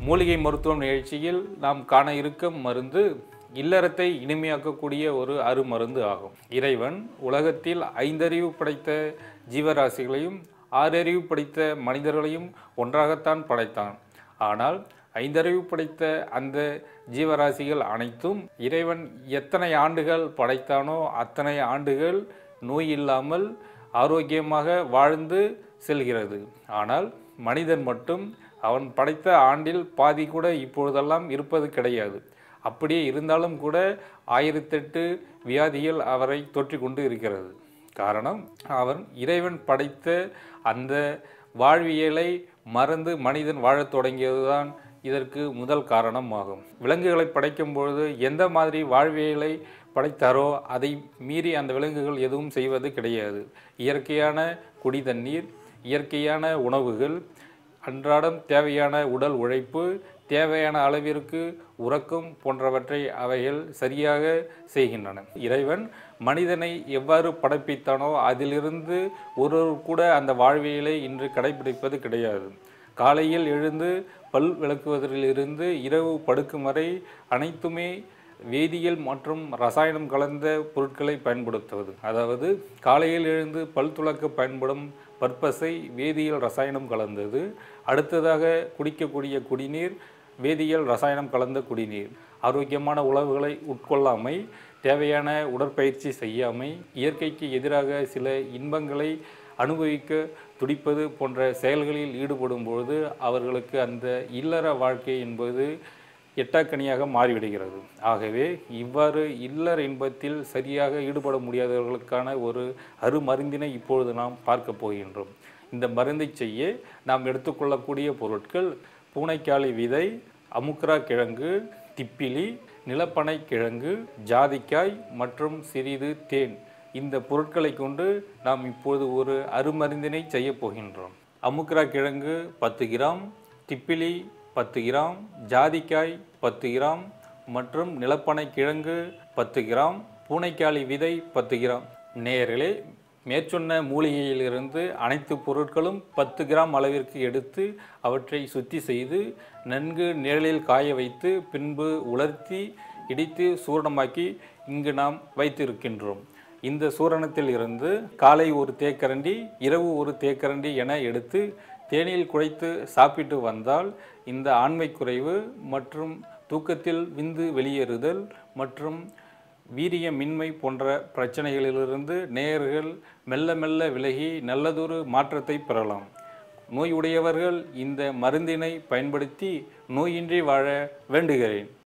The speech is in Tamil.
மூலிகை மருத்துவம் நிகழ்ச்சியில் நாம் காண இருக்கும் மருந்து இல்லறத்தை இனிமையாக்கக்கூடிய ஒரு அருமருந்து ஆகும் இறைவன் உலகத்தில் ஐந்தறிவு படைத்த ஜீவராசிகளையும் ஆறறிவு படைத்த மனிதர்களையும் ஒன்றாகத்தான் படைத்தான் ஆனால் ஐந்தறிவு படைத்த அந்த ஜீவராசிகள் அனைத்தும் இறைவன் எத்தனை ஆண்டுகள் படைத்தானோ அத்தனை ஆண்டுகள் நோய் இல்லாமல் ஆரோக்கியமாக வாழ்ந்து செல்கிறது ஆனால் மனிதன் மட்டும் அவன் படைத்த ஆண்டில் பாதி கூட இப்பொழுதெல்லாம் இருப்பது கிடையாது அப்படியே இருந்தாலும் கூட ஆயிரத்தெட்டு வியாதிகள் அவரை தொற்றிக் கொண்டு இருக்கிறது காரணம் அவன் இறைவன் படைத்த அந்த வாழ்வியலை மறந்து மனிதன் வாழத் தொடங்கியதுதான் இதற்கு முதல் காரணம் ஆகும் விலங்குகளை படைக்கும் பொழுது எந்த மாதிரி வாழ்வியலை படைத்தாரோ அதை மீறி அந்த விலங்குகள் எதுவும் செய்வது கிடையாது இயற்கையான குடி தண்ணீர் இயற்கையான உணவுகள் அன்றாடம் தேவையான உடல் உழைப்பு தேவையான அளவிற்கு உறக்கம் போன்றவற்றை அவைகள் சரியாக செய்கின்றன இறைவன் மனிதனை எவ்வாறு படைப்பித்தானோ அதிலிருந்து ஒருவர் கூட அந்த வாழ்வியலை இன்று கடைபிடிப்பது கிடையாது காலையில் எழுந்து பல் விளக்குவதிலிருந்து இரவு படுக்கும் வரை அனைத்துமே வேதியியல் மற்றும் ரசாயனம் கலந்த பொருட்களை பயன்படுத்துவது அதாவது காலையில் எழுந்து பல் துலக்க பயன்படும் பற்பசை வேதியியல் ரசாயனம் கலந்தது அடுத்ததாக குடிக்கக்கூடிய குடிநீர் வேதியியல் ரசாயனம் கலந்த குடிநீர் ஆரோக்கியமான உணவுகளை உட்கொள்ளாமை தேவையான உடற்பயிற்சி செய்யாமை இயற்கைக்கு எதிராக சில இன்பங்களை அனுபவிக்க துடிப்பது போன்ற செயல்களில் ஈடுபடும் பொழுது அவர்களுக்கு அந்த இல்லற வாழ்க்கை என்பது எட்டாக்கனியாக மாறிவிடுகிறது ஆகவே இவ்வாறு இல்லற இன்பத்தில் சரியாக ஈடுபட முடியாதவர்களுக்கான ஒரு அருமருந்தினை இப்பொழுது நாம் பார்க்க போகின்றோம் இந்த மருந்தை செய்ய நாம் எடுத்துக்கொள்ளக்கூடிய பொருட்கள் பூனைக்காளி விதை அமுக்ரா கிழங்கு திப்பிலி நிலப்பனை கிழங்கு ஜாதிக்காய் மற்றும் சிறிது தேன் இந்த பொருட்களை கொண்டு நாம் இப்போது ஒரு அருமருந்தினை செய்ய போகின்றோம் அமுக்ரா கிழங்கு பத்து கிராம் திப்பிலி பத்து கிராம் ஜாதிக்காய் பத்து கிராம் மற்றும் நிலப்பனை கிழங்கு பத்து கிராம் பூனைக்காளி விதை பத்து கிராம் நேர்களே மேற்சொன்ன மூலிகையிலிருந்து அனைத்து பொருட்களும் பத்து கிராம் அளவிற்கு எடுத்து அவற்றை சுத்தி செய்து நன்கு நிழலில் காய வைத்து பின்பு உலர்த்தி இடித்து சூரணமாக்கி இங்கு நாம் வைத்திருக்கின்றோம் இந்த சூரணத்தில் இருந்து காலை ஒரு தேக்கரண்டி இரவு ஒரு தேக்கரண்டி என எடுத்து தேனில் குழைத்து சாப்பிட்டு வந்தால் இந்த ஆண்மை குறைவு மற்றும் தூக்கத்தில் விந்து வெளியேறுதல் மற்றும் வீரியமின்மை போன்ற பிரச்சனைகளிலிருந்து நேயர்கள் மெல்ல மெல்ல விலகி நல்லதொரு மாற்றத்தை பெறலாம் நோய் உடையவர்கள் இந்த மருந்தினை பயன்படுத்தி நோயின்றி வாழ வேண்டுகிறேன்